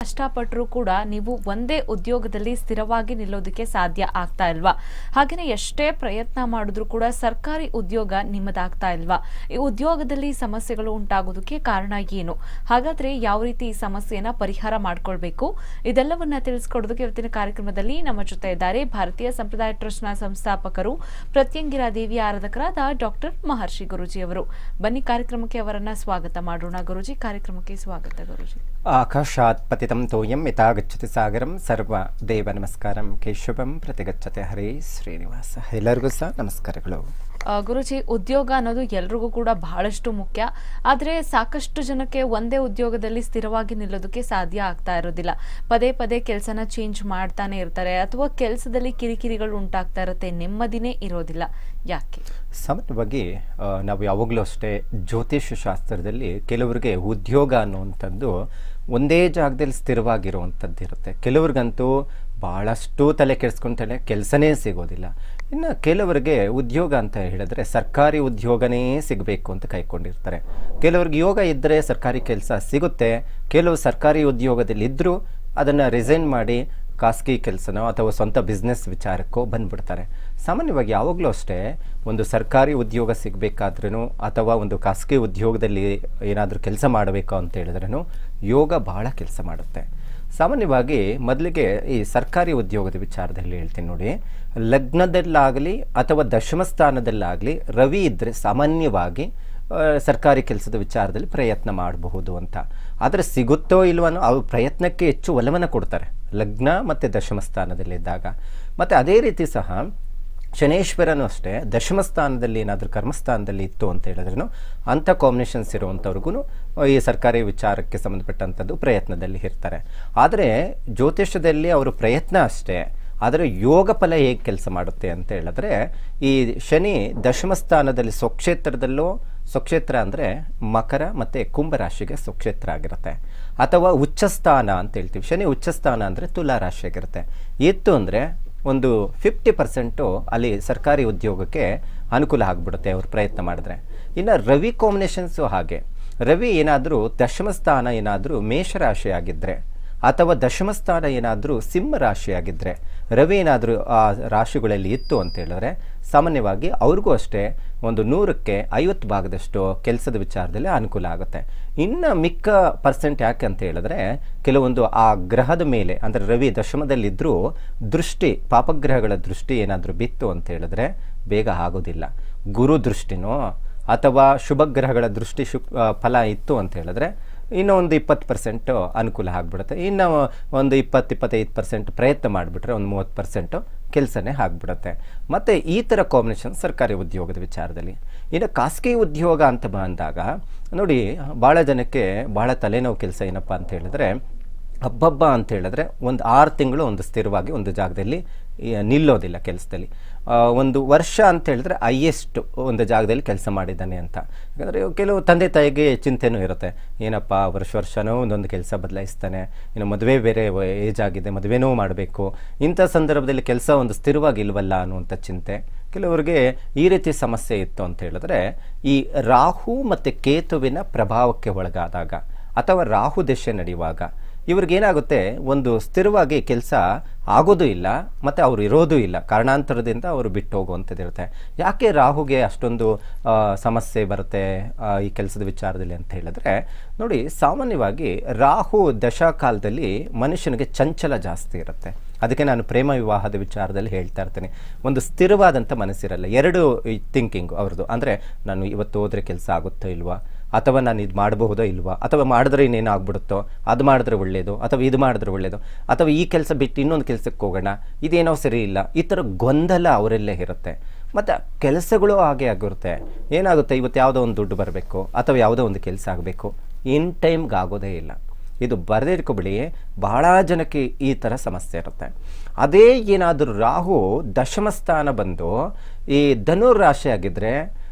ಕಷ್ಟಪಟ್ಟರೂ ಕೂಡ ನೀವು ಒಂದೇ ಉದ್ಯೋಗದಲ್ಲಿ ಸ್ಥಿರವಾಗಿ ನಿಲ್ಲೋದಕ್ಕೆ ಸಾಧ್ಯ ಆಗ್ತಾ ಇಲ್ವಾ ಹಾಗೆಯೇ ಎಷ್ಟೇ ಪ್ರಯತ್ನ ಮಾಡಿದ್ರೂ ಕೂಡ ಸರ್ಕಾರಿ ಉದ್ಯೋಗ ನಿಮ್ಮದಾಗ್ತಾ ಇಲ್ವಾ ಈ ಉದ್ಯೋಗದಲ್ಲಿ ಸಮಸ್ಯೆಗಳು ಉಂಟಾಗೋದಕ್ಕೆ ಕಾರಣ ಏನು ಹಾಗಾದ್ರೆ ಯಾವ ರೀತಿ ಈ ಸಮಸ್ಯೆಯನ್ನ ಪರಿಹಾರ ಮಾಡ್ಕೊಳ್ಬೇಕು ಇದೆಲ್ಲವನ್ನ ತಿಳಿಸ್ಕೊಡೋದಕ್ಕೆ ಇವತ್ತಿನ ಕಾರ್ಯಕ್ರಮದಲ್ಲಿ ನಮ್ಮ ಜೊತೆ ಇದ್ದಾರೆ ಭಾರತೀಯ ಸಂಪ್ರದಾಯ ಟ್ರಸ್ಟ್ನ ಸಂಸ್ಥಾಪಕರು ಪ್ರತ್ಯಂಗಿರಾ ದೇವಿಯ ಆರಾಧಕರಾದ ಡಾಕ್ಟರ್ ಮಹರ್ಷಿ ಗುರುಜಿ ಅವರು ಬನ್ನಿ ಕಾರ್ಯಕ್ರಮಕ್ಕೆ ಅವರನ್ನ ಸ್ವಾಗತ ಮಾಡೋಣ ಗುರುಜಿ ಕಾರ್ಯಕ್ರಮಕ್ಕೆ ಸ್ವಾಗತ ಗುರುಜಿ ಆಕಾಶಾತ್ ಪತಿತಂ ತೋಯಂ ಯಥಾ ಗಚ್ಚತಿ ಸಾಗರಂ ಸರ್ವ ದೇವ ನಮಸ್ಕಾರಂ ಕೇಶವಂ ಪ್ರತಿಗಚ್ಚತೆ ಹರೇ ಶ್ರೀನಿವಾಸ ಎಲ್ಲರಿಗೂ ಸಹ ನಮಸ್ಕಾರಗಳು ಆ, ಗುರುಜಿ ಉದ್ಯೋಗ ಅನ್ನೋದು ಎಲ್ರಿಗೂ ಕೂಡ ಬಹಳಷ್ಟು ಮುಖ್ಯ ಆದರೆ ಸಾಕಷ್ಟು ಜನಕ್ಕೆ ಒಂದೇ ಉದ್ಯೋಗದಲ್ಲಿ ಸ್ಥಿರವಾಗಿ ನಿಲ್ಲೋದಕ್ಕೆ ಸಾಧ್ಯ ಆಗ್ತಾ ಇರೋದಿಲ್ಲ ಪದೇ ಪದೇ ಕೆಲಸನ ಚೇಂಜ್ ಮಾಡ್ತಾನೆ ಇರ್ತಾರೆ ಅಥವಾ ಕೆಲಸದಲ್ಲಿ ಕಿರಿಕಿರಿಗಳು ಉಂಟಾಗ್ತಾ ಇರುತ್ತೆ ನೆಮ್ಮದಿನೇ ಇರೋದಿಲ್ಲ ಯಾಕೆ ಸಾಮಾನ್ಯವಾಗಿ ಆ, ನಾವು ಯಾವಾಗಲೂ ಅಷ್ಟೇ ಜ್ಯೋತಿಷ್ಯ ಶಾಸ್ತ್ರದಲ್ಲಿ ಕೆಲವರಿಗೆ ಉದ್ಯೋಗ ಅನ್ನುವಂಥದ್ದು ಒಂದೇ ಜಾಗದಲ್ಲಿ ಸ್ಥಿರವಾಗಿರುವಂಥದ್ದು ಇರುತ್ತೆ ಕೆಲವ್ರಿಗಂತೂ ಭಾಳಷ್ಟು ತಲೆ ಕೆಡಿಸ್ಕೊಂತಾಳೆ ಕೆಲಸನೇ ಸಿಗೋದಿಲ್ಲ ಇನ್ನು ಕೆಲವರಿಗೆ ಉದ್ಯೋಗ ಅಂತ ಹೇಳಿದ್ರೆ ಸರ್ಕಾರಿ ಉದ್ಯೋಗನೇ ಸಿಗಬೇಕು ಅಂತ ಕೈಕೊಂಡಿರ್ತಾರೆ ಕೆಲವ್ರಿಗೆ ಯೋಗ ಇದ್ದರೆ ಸರ್ಕಾರಿ ಕೆಲಸ ಸಿಗುತ್ತೆ ಕೆಲವು ಸರ್ಕಾರಿ ಉದ್ಯೋಗದಲ್ಲಿ ಇದ್ದರೂ ಅದನ್ನು ರಿಸೈನ್ ಮಾಡಿ ಖಾಸಗಿ ಕೆಲಸನೋ ಅಥವಾ ಸ್ವಂತ ಬಿಸ್ನೆಸ್ ವಿಚಾರಕ್ಕೋ ಬಂದ್ಬಿಡ್ತಾರೆ ಸಾಮಾನ್ಯವಾಗಿ ಯಾವಾಗಲೂ ಅಷ್ಟೇ ಒಂದು ಸರ್ಕಾರಿ ಉದ್ಯೋಗ ಸಿಗಬೇಕಾದ್ರೂ ಅಥವಾ ಒಂದು ಖಾಸಗಿ ಉದ್ಯೋಗದಲ್ಲಿ ಏನಾದರೂ ಕೆಲಸ ಮಾಡಬೇಕು ಅಂತ ಹೇಳಿದ್ರೂ ಯೋಗ ಬಹಳ ಕೆಲಸ ಮಾಡುತ್ತೆ ಸಾಮಾನ್ಯವಾಗಿ ಮೊದಲಿಗೆ ಈ ಸರ್ಕಾರಿ ಉದ್ಯೋಗದ ವಿಚಾರದಲ್ಲಿ ಹೇಳ್ತೀನಿ ನೋಡಿ ಲಗ್ನದಲ್ಲಾಗಲಿ ಅಥವಾ ದಶಮ ಸ್ಥಾನದಲ್ಲಾಗಲಿ ರವಿ ಇದ್ದರೆ ಸಾಮಾನ್ಯವಾಗಿ ಆ, ಸರ್ಕಾರಿ ಕೆಲಸದ ವಿಚಾರದಲ್ಲಿ ಪ್ರಯತ್ನ ಮಾಡಬಹುದು ಅಂತ ಆದರೆ ಸಿಗುತ್ತೋ ಇಲ್ವೋ ಅನ್ನೋ ಅವ್ರ ಪ್ರಯತ್ನಕ್ಕೆ ಹೆಚ್ಚು ಒಲವನ್ನು ಕೊಡ್ತಾರೆ ಲಗ್ನ ಮತ್ತು ದಶಮ ಸ್ಥಾನದಲ್ಲಿದ್ದಾಗ ಮತ್ತು ಅದೇ ರೀತಿ ಸಹ ಶನೇಶ್ವರನು ಅಷ್ಟೇ ದಶಮ ಸ್ಥಾನದಲ್ಲಿ ಏನಾದರೂ ಕರ್ಮಸ್ಥಾನದಲ್ಲಿ ಇತ್ತು ಅಂತ ಹೇಳಿದ್ರೂ ಅಂಥ ಕಾಂಬಿನೇಷನ್ಸ್ ಇರುವಂಥವ್ರಿಗೂ ಈ ಸರ್ಕಾರಿ ವಿಚಾರಕ್ಕೆ ಸಂಬಂಧಪಟ್ಟಂಥದ್ದು ಪ್ರಯತ್ನದಲ್ಲಿ ಇರ್ತಾರೆ ಆದರೆ ಜ್ಯೋತಿಷ್ಯದಲ್ಲಿ ಅವರು ಪ್ರಯತ್ನ ಅಷ್ಟೇ ಆದರೆ ಯೋಗ ಫಲ ಹೇಗೆ ಕೆಲಸ ಮಾಡುತ್ತೆ ಅಂತ ಹೇಳಿದ್ರೆ ಈ ಶನಿ ದಶಮ ಸ್ಥಾನದಲ್ಲಿ ಸ್ವಕ್ಷೇತ್ರದಲ್ಲೂ ಸ್ವಕ್ಷೇತ್ರ ಅಂದರೆ ಮಕರ ಮತ್ತು ಕುಂಭರಾಶಿಗೆ ಸ್ವಕ್ಷೇತ್ರ ಆಗಿರುತ್ತೆ ಅಥವಾ ಉಚ್ಚಸ್ಥಾನ ಅಂತ ಹೇಳ್ತೀವಿ ಶನಿ ಉಚ್ಚಸ್ಥಾನ ಅಂದರೆ ತುಲಾ ರಾಶಿ ಆಗಿರುತ್ತೆ ಇತ್ತು ಅಂದರೆ ಒಂದು ಫಿಫ್ಟಿ ಪರ್ಸೆಂಟು ಅಲ್ಲಿ ಸರ್ಕಾರಿ ಉದ್ಯೋಗಕ್ಕೆ ಅನುಕೂಲ ಆಗಿಬಿಡುತ್ತೆ ಅವ್ರು ಪ್ರಯತ್ನ ಮಾಡಿದ್ರೆ ಇನ್ನು ರವಿ ಕಾಂಬಿನೇಷನ್ಸು ಹಾಗೆ ರವಿ ಏನಾದರೂ ದಶಮ ಸ್ಥಾನ ಏನಾದರೂ ಮೇಷರಾಶಿ ಆಗಿದ್ದರೆ ಅಥವಾ ದಶಮ ಸ್ಥಾನ ಏನಾದರೂ ಸಿಂಹ ರಾಶಿಯಾಗಿದ್ದರೆ ರವಿ ಏನಾದರೂ ಆ ರಾಶಿಗಳಲ್ಲಿ ಇತ್ತು ಅಂತ ಹೇಳಿದ್ರೆ ಸಾಮಾನ್ಯವಾಗಿ ಅವ್ರಿಗೂ ಅಷ್ಟೇ ಒಂದು ನೂರಕ್ಕೆ ಐವತ್ತು ಭಾಗದಷ್ಟು ಕೆಲಸದ ವಿಚಾರದಲ್ಲಿ ಅನುಕೂಲ ಆಗುತ್ತೆ ಇನ್ನು ಮಿಕ್ಕ ಪರ್ಸೆಂಟ್ ಯಾಕೆ ಅಂತ ಹೇಳಿದ್ರೆ ಕೆಲವೊಂದು ಆ ಗ್ರಹದ ಮೇಲೆ ಅಂದರೆ ರವಿ ದಶಮದಲ್ಲಿದ್ದರೂ ದೃಷ್ಟಿ ಪಾಪಗ್ರಹಗಳ ದೃಷ್ಟಿ ಏನಾದರೂ ಬಿತ್ತು ಅಂತ ಹೇಳಿದ್ರೆ ಬೇಗ ಆಗೋದಿಲ್ಲ ಗುರು ದೃಷ್ಟಿನೋ ಅಥವಾ ಶುಭ ಗ್ರಹಗಳ ದೃಷ್ಟಿ ಶು ಆ, ಫಲ ಇತ್ತು ಅಂತ ಹೇಳಿದ್ರೆ ಇನ್ನೂ ಒಂದು ಇಪ್ಪತ್ತು ಪರ್ಸೆಂಟು ಅನುಕೂಲ ಆಗಿಬಿಡುತ್ತೆ ಇನ್ನು ಒಂದು ಇಪ್ಪತ್ತು ಇಪ್ಪತ್ತೈದು ಪರ್ಸೆಂಟ್ ಪ್ರಯತ್ನ ಮಾಡಿಬಿಟ್ರೆ ಒಂದು ಮೂವತ್ತು ಪರ್ಸೆಂಟು ಕೆಲಸನೇ ಆಗಿಬಿಡುತ್ತೆ ಮತ್ತು ಈ ಥರ ಕಾಂಬಿನೇಷನ್ ಸರ್ಕಾರಿ ಉದ್ಯೋಗದ ವಿಚಾರದಲ್ಲಿ ಇನ್ನು ಖಾಸಗಿ ಉದ್ಯೋಗ ಅಂತ ಬಂದಾಗ ನೋಡಿ ಭಾಳ ಜನಕ್ಕೆ ಭಾಳ ತಲೆನೋವು ಕೆಲಸ ಏನಪ್ಪ ಅಂತ ಹೇಳಿದ್ರೆ ಹಬ್ಬಬ್ಬ ಅಂತ ಹೇಳಿದ್ರೆ ಒಂದು ಆರು ತಿಂಗಳು ಒಂದು ಸ್ಥಿರವಾಗಿ ಒಂದು ಜಾಗದಲ್ಲಿ ಈ, ನಿಲ್ಲೋದಿಲ್ಲ ಕೆಲಸದಲ್ಲಿ ಆ, ಒಂದು ವರ್ಷ ಅಂತ ಹೇಳಿದ್ರೆ ಹೈಯೆಸ್ಟ್ ಒಂದು ಜಾಗದಲ್ಲಿ ಕೆಲಸ ಮಾಡಿದ್ದಾನೆ ಅಂತ ಯಾಕಂದರೆ ಕೆಲವು ತಂದೆ ತಾಯಿಗೆ ಚಿಂತೆನೂ ಇರುತ್ತೆ ಏನಪ್ಪ ವರ್ಷ ವರ್ಷನೂ ಒಂದೊಂದು ಕೆಲಸ ಬದಲಾಯಿಸ್ತಾನೆ ಇನ್ನು ಮದುವೆ ಬೇರೆ ಏಜ್ ಆಗಿದೆ ಮದುವೆನೂ ಮಾಡಬೇಕು ಇಂಥ ಸಂದರ್ಭದಲ್ಲಿ ಕೆಲಸ ಒಂದು ಸ್ಥಿರವಾಗಿಲ್ವಲ್ಲ ಅನ್ನುವಂಥ ಚಿಂತೆ ಕೆಲವರಿಗೆ ಈ ರೀತಿ ಸಮಸ್ಯೆ ಇತ್ತು ಅಂತ ಹೇಳಿದ್ರೆ ಈ ರಾಹು ಮತ್ತು ಕೇತುವಿನ ಪ್ರಭಾವಕ್ಕೆ ಒಳಗಾದಾಗ ಅಥವಾ ರಾಹು ದಶೆ ನಡೆಯುವಾಗ ಇವ್ರಿಗೇನಾಗುತ್ತೆ ಒಂದು ಸ್ಥಿರವಾಗಿ ಕೆಲಸ ಆಗೋದು ಇಲ್ಲ ಮತ್ತು ಅವರು ಇರೋದು ಇಲ್ಲ ಕಾರಣಾಂತರದಿಂದ ಅವರು ಬಿಟ್ಟು ಹೋಗುವಂಥದ್ದು ಇರುತ್ತೆ ಯಾಕೆ ರಾಹುಗೆ ಅಷ್ಟೊಂದು ಆ, ಸಮಸ್ಯೆ ಬರುತ್ತೆ ಆ, ಈ ಕೆಲಸದ ವಿಚಾರದಲ್ಲಿ ಅಂತ ಹೇಳಿದ್ರೆ ನೋಡಿ ಸಾಮಾನ್ಯವಾಗಿ ರಾಹು ದಶಾಕಾಲದಲ್ಲಿ ಮನುಷ್ಯನಿಗೆ ಚಂಚಲ ಜಾಸ್ತಿ ಇರುತ್ತೆ ಅದಕ್ಕೆ ನಾನು ಪ್ರೇಮ ವಿವಾಹದ ವಿಚಾರದಲ್ಲಿ ಹೇಳ್ತಾ ಇರ್ತೀನಿ ಒಂದು ಸ್ಥಿರವಾದಂಥ ಮನಸ್ಸಿರಲ್ಲ ಎರಡು ಥಿಂಕಿಂಗ್ ಅವ್ರದ್ದು ಅಂದರೆ ನಾನು ಇವತ್ತು ಹೋದರೆ ಕೆಲಸ ಆಗುತ್ತೋ ಇಲ್ವಾ ಅಥವಾ ನಾನು ಇದು ಮಾಡಬಹುದೋ ಇಲ್ವಾ ಅಥವಾ ಮಾಡಿದ್ರೆ ಇನ್ನೇನು ಆಗ್ಬಿಡುತ್ತೋ ಅದು ಮಾಡಿದ್ರೆ ಒಳ್ಳೆಯದು ಅಥವಾ ಇದು ಮಾಡಿದ್ರೆ ಒಳ್ಳೆಯದು ಅಥವಾ ಈ ಕೆಲಸ ಬಿಟ್ಟು ಇನ್ನೊಂದು ಕೆಲಸಕ್ಕೆ ಹೋಗೋಣ ಇದೇನೋ ಸರಿ ಇಲ್ಲ ಈ ಥರ ಗೊಂದಲ ಅವರಲ್ಲೇ ಇರುತ್ತೆ ಮತ್ತು ಕೆಲಸಗಳು ಹಾಗೆ ಆಗಿರುತ್ತೆ ಏನಾಗುತ್ತೆ ಇವತ್ತು ಯಾವುದೋ ಒಂದು ದುಡ್ಡು ಬರಬೇಕು ಅಥವಾ ಯಾವುದೋ ಒಂದು ಕೆಲಸ ಆಗಬೇಕು ಇನ್ ಟೈಮ್ಗೆ ಆಗೋದೇ ಇಲ್ಲ ಇದು ಬರದೇ ಇಟ್ಕೊಬಿಡಿ ಬಹಳ ಜನಕ್ಕೆ ಈ ಥರ ಸಮಸ್ಯೆ ಇರುತ್ತೆ ಅದೇ ಏನಾದರೂ ರಾಹು ದಶಮ ಸ್ಥಾನ ಬಂದು ಈ ಧನುರ್ ರಾಶಿ ಆಗಿದ್ದರೆ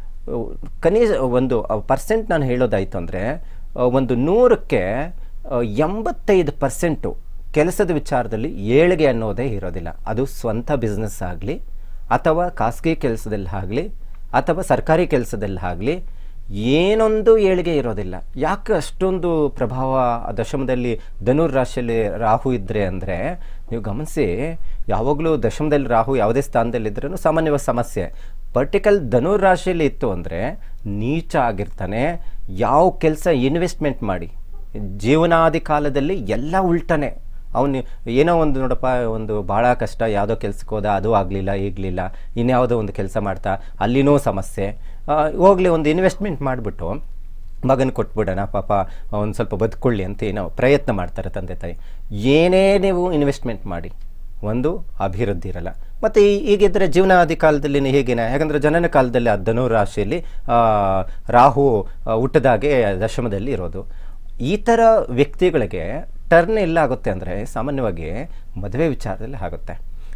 ಕನಿಷ್ಠ ಒಂದು ಪರ್ಸೆಂಟ್ ನಾನು ಹೇಳೋದಾಯಿತು ಅಂದರೆ ಒಂದು ನೂರಕ್ಕೆ ಆ, ಎಂಬತ್ತೈದು ಪರ್ಸೆಂಟು ಕೆಲಸದ ವಿಚಾರದಲ್ಲಿ ಏಳಿಗೆ ಅನ್ನೋದೇ ಇರೋದಿಲ್ಲ ಅದು ಸ್ವಂತ ಬಿಸ್ನೆಸ್ ಆಗಲಿ ಅಥವಾ ಖಾಸಗಿ ಕೆಲಸದಲ್ಲಿ ಆಗಲಿ ಅಥವಾ ಸರ್ಕಾರಿ ಕೆಲಸದಲ್ಲಿ ಆಗಲಿ ಏನೊಂದು ಏಳಿಗೆ ಇರೋದಿಲ್ಲ ಯಾಕೆ ಅಷ್ಟೊಂದು ಪ್ರಭಾವ ಆ ದಶಮದಲ್ಲಿ ಧನುರ್ ರಾಶಿಯಲ್ಲಿ ರಾಹು ಇದ್ದರೆ ಅಂದರೆ ನೀವು ಗಮನಿಸಿ ಯಾವಾಗಲೂ ದಶಮದಲ್ಲಿ ರಾಹು ಯಾವುದೇ ಸ್ಥಾನದಲ್ಲಿದ್ರೂ ಸಾಮಾನ್ಯವಾಗಿ ಸಮಸ್ಯೆ ಪರ್ಟಿಕಲ್ ಧನುರ್ ರಾಶಿಯಲ್ಲಿ ಇತ್ತು ಅಂದರೆ ನೀಚ ಆಗಿರ್ತಾನೆ ಯಾವ ಕೆಲಸ ಇನ್ವೆಸ್ಟ್ಮೆಂಟ್ ಮಾಡಿ ಜೀವನಾದಿ ಕಾಲದಲ್ಲಿ ಎಲ್ಲ ಉಲ್ಟನೆ ಅವನು ಏನೋ ಒಂದು ನೋಡಪ್ಪ ಒಂದು ಭಾಳ ಕಷ್ಟ ಯಾವುದೋ ಕೆಲ್ಸಕ್ಕೆ ಹೋದ ಅದು ಆಗಲಿಲ್ಲ ಈಗಲಿಲ್ಲ ಇನ್ಯಾವುದೋ ಒಂದು ಕೆಲಸ ಮಾಡ್ತಾ ಅಲ್ಲಿನೂ ಸಮಸ್ಯೆ ಹೋಗಲಿ ಒಂದು ಇನ್ವೆಸ್ಟ್ಮೆಂಟ್ ಮಾಡಿಬಿಟ್ಟು ಮಗನ ಕೊಟ್ಬಿಡೋಣ ಪಾಪ ಒಂದು ಸ್ವಲ್ಪ ಬದುಕೊಳ್ಳಿ ಅಂತ ಏನೋ ಪ್ರಯತ್ನ ಮಾಡ್ತಾರೆ ತಂದೆ ತಾಯಿ ಏನೇ ನೀವು ಇನ್ವೆಸ್ಟ್ಮೆಂಟ್ ಮಾಡಿ ಒಂದು ಅಭಿವೃದ್ಧಿ ಇರಲ್ಲ ಮತ್ತು ಈಗಿದ್ರೆ ಜೀವನಾದಿ ಕಾಲದಲ್ಲಿ ಹೇಗೇನೆ ಯಾಕಂದರೆ ಜನನ ಕಾಲದಲ್ಲಿ ಆ ಧನು ರಾಶಿಯಲ್ಲಿ ಆ, ರಾಹು ಆ, ಹುಟ್ಟದಾಗೆ ದಶಮದಲ್ಲಿ ಇರೋದು ಈ ಥರ ವ್ಯಕ್ತಿಗಳಿಗೆ ಟರ್ನ್ ಎಲ್ಲ ಆಗುತ್ತೆ ಅಂದರೆ ಸಾಮಾನ್ಯವಾಗಿ ಮದುವೆ ವಿಚಾರದಲ್ಲಿ ಆಗುತ್ತೆ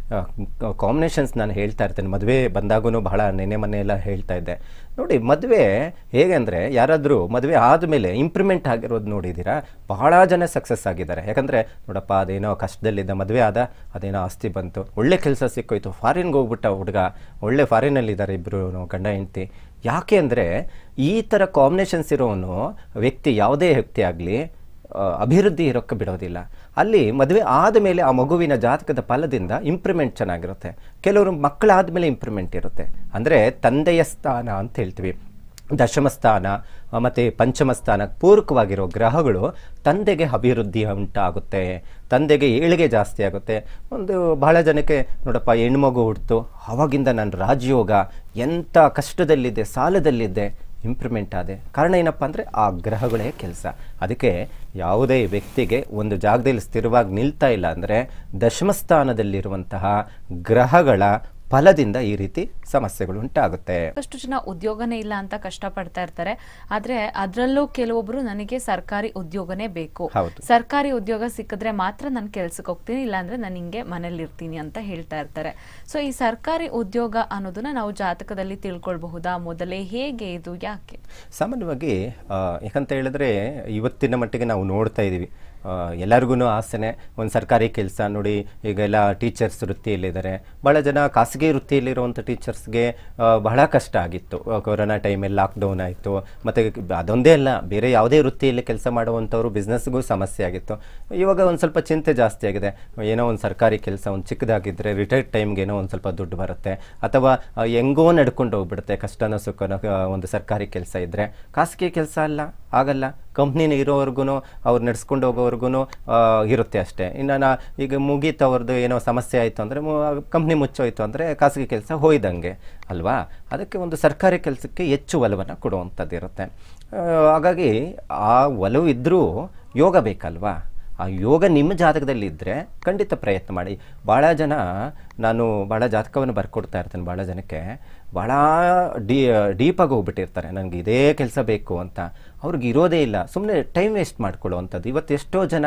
ಕಾಂಬಿನೇಷನ್ಸ್ ನಾನು ಹೇಳ್ತಾ ಇರ್ತೇನೆ ಮದುವೆ ಬಂದಾಗೂ ಬಹಳ ನೆನೆ ಮೊನ್ನೆ ಎಲ್ಲ ಹೇಳ್ತಾ ಇದ್ದೆ ನೋಡಿ ಮದುವೆ ಹೇಗೆ ಅಂದರೆ ಯಾರಾದರೂ ಮದುವೆ ಆದಮೇಲೆ ಇಂಪ್ರೂವ್ಮೆಂಟ್ ಆಗಿರೋದು ನೋಡಿದ್ದೀರಾ ಬಹಳ ಜನ ಸಕ್ಸಸ್ ಆಗಿದ್ದಾರೆ ಯಾಕಂದರೆ ನೋಡಪ್ಪ ಅದೇನೋ ಕಷ್ಟದಲ್ಲಿದ್ದ ಮದುವೆ ಆದ ಅದೇನೋ ಆಸ್ತಿ ಬಂತು ಒಳ್ಳೆ ಕೆಲಸ ಸಿಕ್ಕೋಯ್ತು ಫಾರಿನ್ಗೆ ಹೋಗ್ಬಿಟ್ಟ ಹುಡುಗ ಒಳ್ಳೆ ಫಾರಿನಲ್ಲಿದ್ದಾರೆ ಇಬ್ಬರು ಗಂಡ ಹೆಂಡ್ತಿ ಯಾಕೆ ಅಂದರೆ ಈ ಥರ ಕಾಂಬಿನೇಷನ್ಸ್ ಇರೋನು ವ್ಯಕ್ತಿ ಯಾವುದೇ ವ್ಯಕ್ತಿ ಆಗಲಿ ಆ, ಅಭಿವೃದ್ಧಿ ಇರೋಕ್ಕೆ ಬಿಡೋದಿಲ್ಲ ಅಲ್ಲಿ ಮದುವೆ ಆದಮೇಲೆ ಆ ಮಗುವಿನ ಜಾತಕದ ಫಲದಿಂದ ಇಂಪ್ರೂವ್ಮೆಂಟ್ ಚೆನ್ನಾಗಿರುತ್ತೆ ಕೆಲವರು ಮಕ್ಕಳಾದ ಮೇಲೆ ಇಂಪ್ರೂವ್ಮೆಂಟ್ ಇರುತ್ತೆ ಅಂದರೆ ತಂದೆಯ ಸ್ಥಾನ ಅಂತ ಹೇಳ್ತೀವಿ ದಶಮ ಸ್ಥಾನ ಆ, ಮತ್ತು ಪಂಚಮ ಸ್ಥಾನಕ್ಕೆ ಪೂರಕವಾಗಿರೋ ಗ್ರಹಗಳು ತಂದೆಗೆ ಅಭಿವೃದ್ಧಿ ಉಂಟಾಗುತ್ತೆ ತಂದೆಗೆ ಏಳಿಗೆ ಜಾಸ್ತಿ ಆಗುತ್ತೆ ಒಂದು ಬಹಳ ಜನಕ್ಕೆ ನೋಡಪ್ಪ ಹೆಣ್ಮಗು ಹುಡ್ತು ಅವಾಗಿಂದ ನಾನು ರಾಜಯೋಗ ಎಂಥ ಕಷ್ಟದಲ್ಲಿದ್ದೆ ಸಾಲದಲ್ಲಿದ್ದೆ ಇಂಪ್ರೂವ್ಮೆಂಟ್ ಆದೆ ಕಾರಣ ಏನಪ್ಪ ಅಂದರೆ ಆ ಗ್ರಹಗಳೇ ಕೆಲಸ ಅದಕ್ಕೆ ಯಾವುದೇ ವ್ಯಕ್ತಿಗೆ ಒಂದು ಜಾಗದಲ್ಲಿ ಸ್ಥಿರವಾಗಿ ನಿಲ್ತಾ ಇಲ್ಲ ಅಂದರೆ ದಶಮಸ್ಥಾನದಲ್ಲಿರುವಂತಹ ಗ್ರಹಗಳ ಫಲದಿಂದ ಈ ರೀತಿ ಸಮಸ್ಯೆಗಳು ಉಂಟಾಗುತ್ತೆ ಸಾಕಷ್ಟು ಜನ ಉದ್ಯೋಗನೇ ಇಲ್ಲ ಅಂತ ಕಷ್ಟಪಡ್ತಾ ಇರ್ತಾರೆ ಆದ್ರೆ ಅದ್ರಲ್ಲೂ ಕೆಲವೊಬ್ರು ನನಗೆ ಸರ್ಕಾರಿ ಉದ್ಯೋಗನೇ ಬೇಕು ಹೌದು. ಸರ್ಕಾರಿ ಉದ್ಯೋಗ ಸಿಕ್ಕಿದ್ರೆ ಮಾತ್ರ ನಾನು ಕೆಲ್ಸಕ್ಕೆ ಹೋಗ್ತೀನಿ ಇಲ್ಲಾಂದ್ರೆ ನಾನು ಹಿಂಗೆ ಮನೇಲಿ ಇರ್ತೀನಿ ಅಂತ ಹೇಳ್ತಾ ಇರ್ತಾರೆ ಸೊ ಈ ಸರ್ಕಾರಿ ಉದ್ಯೋಗ ಅನ್ನೋದನ್ನ ನಾವು ಜಾತಕದಲ್ಲಿ ತಿಳ್ಕೊಳ್ಬಹುದಾ ಮೊದಲೇ ಹೇಗೆ ಇದು ಯಾಕೆ ಸಾಮಾನ್ಯವಾಗಿ ಆ, ಯಾಕಂತ ಹೇಳಿದ್ರೆ ಇವತ್ತಿನ ಮಟ್ಟಿಗೆ ನಾವು ನೋಡ್ತಾ ಇದ್ದೀವಿ ಎಲ್ಲರಿಗೂ ಆಸೆನೆ ಒಂದು ಸರ್ಕಾರಿ ಕೆಲಸ ನೋಡಿ ಈಗ ಎಲ್ಲ ಟೀಚರ್ಸ್ ವೃತ್ತಿಯಲ್ಲಿದ್ದಾರೆ ಭಾಳ ಜನ ಖಾಸಗಿ ವೃತ್ತಿಯಲ್ಲಿರುವಂಥ ಟೀಚರ್ಸ್ಗೆ ಬಹಳ ಕಷ್ಟ ಆಗಿತ್ತು ಆ, ಕೊರೋನಾ ಟೈಮಲ್ಲಿ ಲಾಕ್ಡೌನ್ ಆಯಿತು ಮತ್ತು ಅದೊಂದೇ ಅಲ್ಲ ಬೇರೆ ಯಾವುದೇ ವೃತ್ತಿಯಲ್ಲಿ ಕೆಲಸ ಮಾಡುವಂಥವ್ರು ಬಿಸ್ನೆಸ್ಗೂ ಸಮಸ್ಯೆ ಆಗಿತ್ತು ಇವಾಗ ಒಂದು ಸ್ವಲ್ಪ ಚಿಂತೆ ಜಾಸ್ತಿ ಆಗಿದೆ ಏನೋ ಒಂದು ಸರ್ಕಾರಿ ಕೆಲಸ ಒಂದು ಚಿಕ್ಕದಾಗಿದ್ದರೆ ರಿಟೈರ್ಡ್ ಟೈಮ್ಗೆ ಏನೋ ಒಂದು ಸ್ವಲ್ಪ ದುಡ್ಡು ಬರುತ್ತೆ ಅಥವಾ ಆ, ಹೆಂಗೋ ನಡ್ಕೊಂಡು ಹೋಗ್ಬಿಡುತ್ತೆ ಕಷ್ಟನೋ ಸುಖನೋ ಆ, ಒಂದು ಸರ್ಕಾರಿ ಕೆಲಸ ಇದ್ದರೆ ಖಾಸಗಿ ಕೆಲಸ ಅಲ್ಲ ಆಗಲ್ಲ ಕಂಪ್ನಿನ ಇರೋವರೆಗೂ ಅವ್ರು ನಡ್ಸ್ಕೊಂಡು ಹೋಗೋವರೆಗೂ ಇರುತ್ತೆ ಅಷ್ಟೇ ಇನ್ನು ನಾ ಈಗ ಮುಗೀತು ಅವ್ರದ್ದು ಏನೋ ಸಮಸ್ಯೆ ಆಯಿತು ಅಂದರೆ ಕಂಪ್ನಿ ಮುಚ್ಚೋಯ್ತು ಅಂದರೆ ಖಾಸಗಿ ಕೆಲಸ ಹೋಯ್ದಂಗೆ ಅಲ್ವಾ ಅದಕ್ಕೆ ಒಂದು ಸರ್ಕಾರಿ ಕೆಲಸಕ್ಕೆ ಹೆಚ್ಚು ಒಲವನ್ನು ಕೊಡುವಂಥದ್ದು ಇರುತ್ತೆ ಆ, ಹಾಗಾಗಿ ಆ ಒಲವು ಇದ್ದರೂ ಯೋಗ ಬೇಕಲ್ವಾ ಆ ಯೋಗ ನಿಮ್ಮ ಜಾತಕದಲ್ಲಿ ಇದ್ದರೆ ಖಂಡಿತ ಪ್ರಯತ್ನ ಮಾಡಿ ಭಾಳ ಜನ ನಾನು ಭಾಳ ಜಾತಕವನ್ನು ಬರ್ಕೊಡ್ತಾ ಇರ್ತೇನೆ ಭಾಳ ಜನಕ್ಕೆ ಭಾಳ ಡೀ ಡೀಪಾಗಿ ಹೋಗ್ಬಿಟ್ಟಿರ್ತಾರೆ ನನಗೆ ಇದೇ ಕೆಲಸ ಬೇಕು ಅಂತ ಅವ್ರಿಗೆ ಇರೋದೇ ಇಲ್ಲ ಸುಮ್ಮನೆ ಟೈಮ್ ವೇಸ್ಟ್ ಮಾಡ್ಕೊಳ್ಳುವಂಥದ್ದು ಇವತ್ತು ಎಷ್ಟೋ ಜನ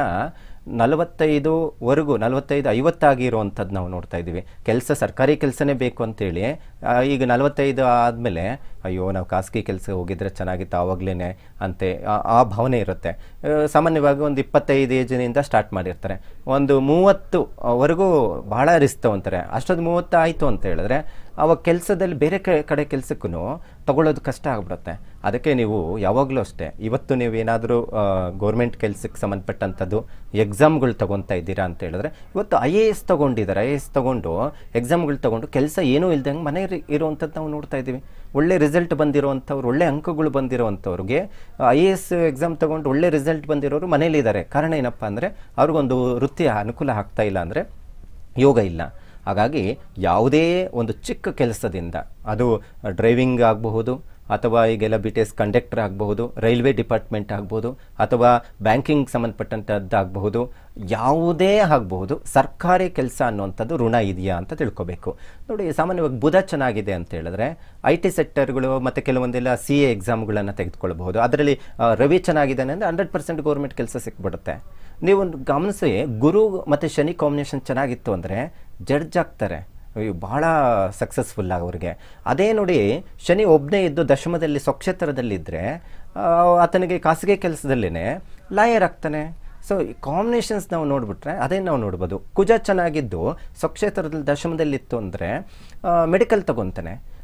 ನಲವತ್ತೈದುವರೆಗೂ ನಲವತ್ತೈದು ಐವತ್ತಾಗಿರುವಂಥದ್ದು ನಾವು ನೋಡ್ತಾ ಇದ್ದೀವಿ ಕೆಲಸ ಸರ್ಕಾರಿ ಕೆಲಸನೇ ಬೇಕು ಅಂತೇಳಿ ಆ, ಈಗ ನಲವತ್ತೈದು ಆದಮೇಲೆ ಅಯ್ಯೋ ನಾವು ಖಾಸಗಿ ಕೆಲಸ ಹೋಗಿದ್ರೆ ಚೆನ್ನಾಗಿತ್ತು ಆವಾಗಲೇ ಅಂತೆ ಆ- ಆ ಭಾವನೆ ಇರುತ್ತೆ ಆ, ಸಾಮಾನ್ಯವಾಗಿ ಒಂದು ಇಪ್ಪತ್ತೈದು ಏಜಿನಿಂದ ಸ್ಟಾರ್ಟ್ ಮಾಡಿರ್ತಾರೆ ಒಂದು ಮೂವತ್ತು ವರೆಗೂ ಭಾಳ ರಿಸ್ಕ್ ತಗೊಂತಾರೆ ಅಷ್ಟೊಂದು ಮೂವತ್ತು ಆಯಿತು ಅಂತ ಹೇಳಿದ್ರೆ ಅವಾಗ ಕೆಲಸದಲ್ಲಿ ಬೇರೆ ಕ- ಕಡೆ ಕೆಲಸಕ್ಕೂ ತಗೊಳ್ಳೋದು ಕಷ್ಟ ಆಗ್ಬಿಡುತ್ತೆ ಅದಕ್ಕೆ ನೀವು ಯಾವಾಗಲೂ ಅಷ್ಟೇ ಇವತ್ತು ನೀವು ಏನಾದರೂ ಗೌರ್ಮೆಂಟ್ ಕೆಲಸಕ್ಕೆ ಸಂಬಂಧಪಟ್ಟಂಥದ್ದು ಎಕ್ಸಾಮ್ಗಳು ತಗೊತಾ ಇದ್ದೀರಾ ಅಂತ ಹೇಳಿದ್ರೆ ಇವತ್ತು ಐ ಎ ಎಸ್ ತೊಗೊಂಡಿದ್ದಾರೆ ಐ ಎ ಎಸ್ ತೊಗೊಂಡು ಎಕ್ಸಾಮ್ಗಳು ತೊಗೊಂಡು ಕೆಲಸ ಏನೂ ಇಲ್ದಂಗೆ ಮನೆ ಇರುವಂಥದ್ದು ನಾವು ನೋಡ್ತಾ ಇದ್ದೀವಿ ಒಳ್ಳೆ ರಿಸಲ್ಟ್ ಬಂದಿರುವಂಥವ್ರು ಒಳ್ಳೆ ಅಂಕಗಳು ಬಂದಿರುವಂಥವ್ರಿಗೆ ಐ ಎ ಎಸ್ ಎಕ್ಸಾಮ್ ತೊಗೊಂಡು ಒಳ್ಳೆ ರಿಸಲ್ಟ್ ಬಂದಿರೋರು ಮನೇಲಿದ್ದಾರೆ ಕಾರಣ ಏನಪ್ಪ ಅಂದರೆ ಅವ್ರಿಗೊಂದು ವೃತ್ತಿಯ ಅನುಕೂಲ ಆಗ್ತಾ ಇಲ್ಲ ಅಂದರೆ ಯೋಗ ಇಲ್ಲ ಹಾಗಾಗಿ ಯಾವುದೇ ಒಂದು ಚಿಕ್ಕ ಕೆಲಸದಿಂದ ಅದು ಡ್ರೈವಿಂಗ್ ಆಗಬಹುದು ಅಥವಾ ಈಗೆಲ್ಲ ಬಿ ಟಿ ಎಸ್ ಕಂಡಕ್ಟರ್ ಆಗಬಹುದು ರೈಲ್ವೆ ಡಿಪಾರ್ಟ್ಮೆಂಟ್ ಆಗ್ಬೋದು ಅಥವಾ ಬ್ಯಾಂಕಿಂಗ್ ಸಂಬಂಧಪಟ್ಟಂಥದ್ದು ಆಗಬಹುದು ಯಾವುದೇ ಆಗಬಹುದು ಸರ್ಕಾರಿ ಕೆಲಸ ಅನ್ನುವಂಥದ್ದು ಋಣ ಇದೆಯಾ ಅಂತ ತಿಳ್ಕೊಬೇಕು ನೋಡಿ ಸಾಮಾನ್ಯವಾಗಿ ಬುಧ ಚೆನ್ನಾಗಿದೆ ಅಂತ ಹೇಳಿದ್ರೆ ಐ ಟಿ ಸೆಕ್ಟರ್ಗಳು ಮತ್ತು ಕೆಲವೊಂದೆಲ್ಲ ಸಿ ಎ ಎಕ್ಸಾಮ್ಗಳನ್ನು ತೆಗೆದುಕೊಳ್ಬಹುದು ಅದರಲ್ಲಿ ಆ, ರವಿ ಚೆನ್ನಾಗಿದ್ದಾನೆ ಅಂದರೆ ಹಂಡ್ರೆಡ್ ಪರ್ಸೆಂಟ್ ಗೌರ್ಮೆಂಟ್ ಕೆಲಸ ಸಿಕ್ಬಿಡುತ್ತೆ ನೀವು ಒಂದು ಗಮನಿಸಿ ಗುರು ಮತ್ತು ಶನಿ ಕಾಂಬಿನೇಷನ್ ಚೆನ್ನಾಗಿತ್ತು ಅಂದರೆ ಜಡ್ಜ್ ಆಗ್ತಾರೆ ಅಯ್ಯೋ, ಬಹಳ ಸಕ್ಸಸ್ಫುಲ್ ಅವ್ರಿಗೆ ಅದೇ ನೋಡಿ ಶನಿ ಒಬ್ಬನೇ ಇದ್ದು ದಶಮದಲ್ಲಿ ಸ್ವಕ್ಷೇತ್ರದಲ್ಲಿದ್ದರೆ ಆತನಿಗೆ ಖಾಸಗಿ ಕೆಲಸದಲ್ಲೇ ಲಾಯರ್ ಆಗ್ತಾನೆ ಸೊ ಈ ಕಾಂಬಿನೇಷನ್ಸ್ ನಾವು ನೋಡಿಬಿಟ್ರೆ ಅದೇ ನಾವು ನೋಡ್ಬೋದು ಕುಜ ಚೆನ್ನಾಗಿದ್ದು ಸ್ವಕ್ಷೇತ್ರದಲ್ಲಿ ದಶಮದಲ್ಲಿತ್ತು ಅಂದರೆ ಮೆಡಿಕಲ್ ತಗೊತಾನೆ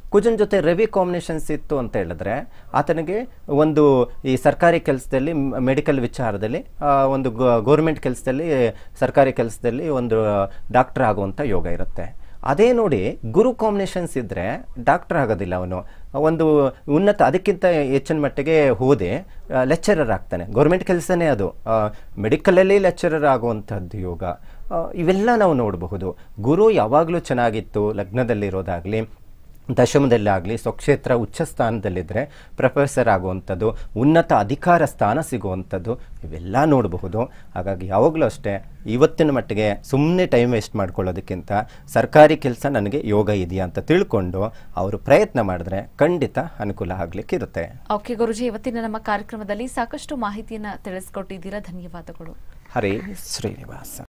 ಕುಜನ್ ಜೊತೆ ರವಿ ಕಾಂಬಿನೇಷನ್ಸ್ ಇತ್ತು ಅಂತ ಹೇಳಿದ್ರೆ ಆತನಿಗೆ ಒಂದು ಈ ಸರ್ಕಾರಿ ಕೆಲಸದಲ್ಲಿ ಮೆಡಿಕಲ್ ವಿಚಾರದಲ್ಲಿ ಆ, ಒಂದು ಗೌರ್ಮೆಂಟ್ ಕೆಲಸದಲ್ಲಿ ಸರ್ಕಾರಿ ಕೆಲಸದಲ್ಲಿ ಒಂದು ಡಾಕ್ಟರ್ ಆಗುವಂಥ ಯೋಗ ಇರುತ್ತೆ ಅದೇ ನೋಡಿ ಗುರು ಕಾಂಬಿನೇಷನ್ಸ್ ಇದ್ದರೆ ಡಾಕ್ಟರ್ ಆಗೋದಿಲ್ಲ ಅವನು ಒಂದು ಉನ್ನತ ಅದಕ್ಕಿಂತ ಹೆಚ್ಚಿನ ಮಟ್ಟಿಗೆ ಹೋದೆ ಲೆಕ್ಚರರ್ ಆಗ್ತಾನೆ ಗೌರ್ಮೆಂಟ್ ಕೆಲಸನೇ ಅದು ಮೆಡಿಕಲಲ್ಲಿ ಲೆಕ್ಚರರ್ ಆಗುವಂಥದ್ದು ಯೋಗ ಆ, ಇವೆಲ್ಲ ನಾವು ನೋಡಬಹುದು ಗುರು ಯಾವಾಗಲೂ ಚೆನ್ನಾಗಿತ್ತು ಲಗ್ನದಲ್ಲಿರೋದಾಗಲಿ ದಶಮದಲ್ಲಾಗಲಿ ಸ್ವಕ್ಷೇತ್ರ ಉಚ್ಚ ಸ್ಥಾನದಲ್ಲಿದ್ದರೆ ಪ್ರೊಫೆಸರ್ ಆಗುವಂಥದ್ದು ಉನ್ನತ ಅಧಿಕಾರ ಸ್ಥಾನ ಸಿಗುವಂಥದ್ದು ಇವೆಲ್ಲ ನೋಡಬಹುದು ಹಾಗಾಗಿ ಯಾವಾಗಲೂ ಅಷ್ಟೇ ಇವತ್ತಿನ ಮಟ್ಟಿಗೆ ಸುಮ್ಮನೆ ಟೈಮ್ ವೇಸ್ಟ್ ಮಾಡ್ಕೊಳ್ಳೋದಕ್ಕಿಂತ ಸರ್ಕಾರಿ ಕೆಲಸ ನನಗೆ ಯೋಗ ಇದೆಯಾ ಅಂತ ತಿಳ್ಕೊಂಡು ಅವರು ಪ್ರಯತ್ನ ಮಾಡಿದ್ರೆ ಖಂಡಿತ ಅನುಕೂಲ ಆಗಲಿಕ್ಕಿರುತ್ತೆ ಓಕೆ ಗುರುಜಿ ಇವತ್ತಿನ ನಮ್ಮ ಕಾರ್ಯಕ್ರಮದಲ್ಲಿ ಸಾಕಷ್ಟು ಮಾಹಿತಿಯನ್ನ ತಿಳಿಸ್ಕೊಟ್ಟಿದ್ದೀರಾ ಧನ್ಯವಾದಗಳು ಹರೇ ಶ್ರೀನಿವಾಸ